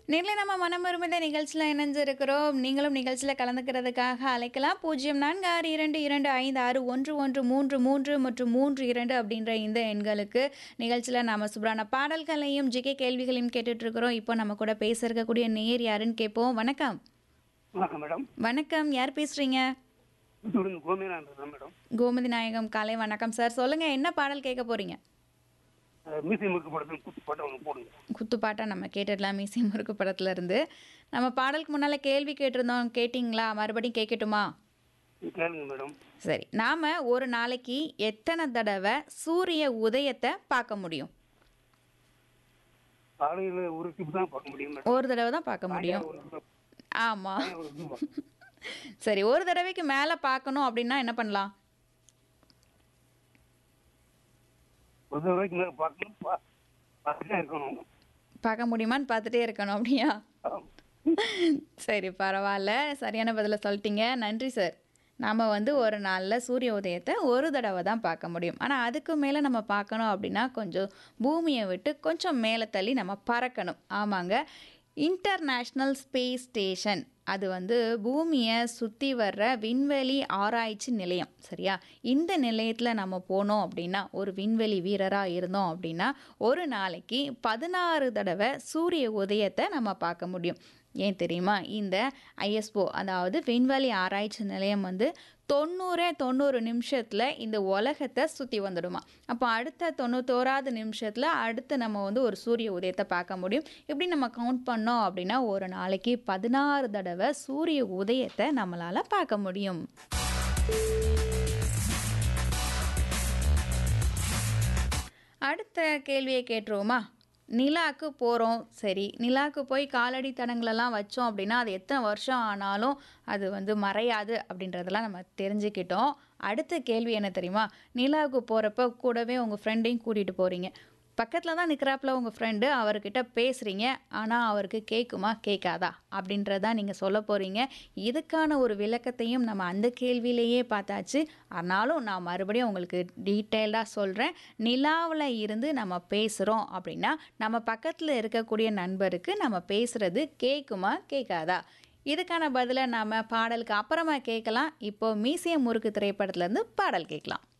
நேர்ல நம்ம மனமருமத நிகழ்ச்சியில் இணைஞ்சிருக்கிறோம் நீங்களும் நிகழ்ச்சியில் கலந்துக்கிறதுக்காக அழைக்கலாம் பூஜ்ஜியம் நான்கு ஆறு இரண்டு இரண்டு ஐந்து ஆறு ஒன்று ஒன்று மூன்று மூன்று மற்றும் மூன்று இரண்டு அப்படின்ற இந்த எண்களுக்கு நிகழ்ச்சியில் நாம சூப்பரான பாடல்களையும் ஜிகே கேள்விகளையும் கேட்டுட்டு இருக்கிறோம் இப்போ நம்ம கூட பேச இருக்கக்கூடிய நேர் யாருன்னு கேட்போம் வணக்கம் வணக்கம் மேடம் வணக்கம் யார் பேசுறீங்க தூத்துக்குடி கோமியனான் இருக்கேன் மேடம் கோமதி நாயகம் காலை வணக்கம் சார் சொல்லுங்க என்ன பாடல் கேட்க போறீங்க அஹ் மீசை முறுக்கு படத்தில் குத்து பாட்டை ஒன்று போடுங்க குத்துப்பாட்டா நம்ம கேட்டுடலாம் மீசி முறுக்கு படத்துல இருந்து நம்ம பாடலுக்கு முன்னால கேள்வி கேட்டிருந்தோம் கேட்டிங்களா மறுபடியும் கேட்கட்டுமா கேளுங்க மேடம் சரி நாம ஒரு நாளைக்கு எத்தனை தடவை சூரிய உதயத்தை பார்க்க முடியும் காலையில் ஒரு டிப் தான் பார்க்க முடியும் மேடம் ஒரு தடவை தான் பார்க்க முடியும் ஒரு tip தான். ஆமா ஒரு tip தான். சரி ஒரு தடவைக்கு மேல பார்க்கணும் அப்படின்னா என்ன பண்ணலாம் ஒரு தடவைக்கு மேலே பார்க்கணும் பா- பார்த்துட்டே இருக்கணும் பார்க்க முடியுமான்னு பார்த்துட்டே இருக்கணும் அப்படியா ஆம். சரி பரவாயில்ல சரியான பதிலை சொல்லிட்டீங்க நன்றி சார் நாம் வந்து ஒரு நாளில் சூரிய உதயத்தை ஒரு தடவை தான் பார்க்க முடியும் ஆனால் அதுக்கு மேலே நம்ம பார்க்கணும் அப்படின்னா கொஞ்சம் பூமியை விட்டு கொஞ்சம் மேலே தள்ளி நம்ம பறக்கணும் ஆமாங்க இன்டர்நேஷ்னல் ஸ்பேஸ் ஸ்டேஷன் அது வந்து பூமியை சுற்றி வர்ற விண்வெளி ஆராய்ச்சி நிலையம் சரியா இந்த நிலையத்தில் நம்ம போனோம் அப்படின்னா ஒரு விண்வெளி வீரராக இருந்தோம் அப்படின்னா ஒரு நாளைக்கு பதினாறு தடவை சூரிய உதயத்தை நம்ம பார்க்க முடியும் ஏன் தெரியுமா இந்த ஐஎஸ்ஓ அதாவது விண்வெளி ஆராய்ச்சி நிலையம் வந்து தொண்ணூறே தொண்ணூறு நிமிஷத்தில் இந்த உலகத்தை சுற்றி வந்துடுமா அப்போ அடுத்த தொண்ணூத்தோராவது நிமிஷத்தில் அடுத்து நம்ம வந்து ஒரு சூரிய உதயத்தை பார்க்க முடியும் இப்படி நம்ம கவுண்ட் பண்ணோம் அப்படின்னா ஒரு நாளைக்கு பதினாறு தடவை சூரிய உதயத்தை நம்மளால் பார்க்க முடியும் அடுத்த கேள்வியை கேட்டுருவோமா நிலாக்கு போகிறோம் சரி நிலாக்கு போய் காலடி தடங்களெல்லாம் வச்சோம் அப்படின்னா அது எத்தனை வருஷம் ஆனாலும் அது வந்து மறையாது அப்படின்றதெல்லாம் நம்ம தெரிஞ்சுக்கிட்டோம் அடுத்த கேள்வி என்ன தெரியுமா நிலாவுக்கு போகிறப்ப கூடவே உங்கள் ஃப்ரெண்டையும் கூட்டிகிட்டு போகிறீங்க பக்கத்தில் தான் நிற்கிறாப்புல உங்கள் ஃப்ரெண்டு அவர்கிட்ட பேசுகிறீங்க ஆனால் அவருக்கு கேட்குமா கேட்காதா அப்படின்றதான் நீங்கள் சொல்ல போகிறீங்க இதுக்கான ஒரு விளக்கத்தையும் நம்ம அந்த கேள்வியிலேயே பார்த்தாச்சு ஆனாலும் நான் மறுபடியும் உங்களுக்கு டீட்டெயில்டாக சொல்கிறேன் நிலாவில் இருந்து நம்ம பேசுகிறோம் அப்படின்னா நம்ம பக்கத்தில் இருக்கக்கூடிய நண்பருக்கு நம்ம பேசுகிறது கேட்குமா கேட்காதா இதுக்கான பதிலை நாம் பாடலுக்கு அப்புறமா கேட்கலாம் இப்போ மீசியம் முறுக்கு திரைப்படத்துலேருந்து பாடல் கேட்கலாம்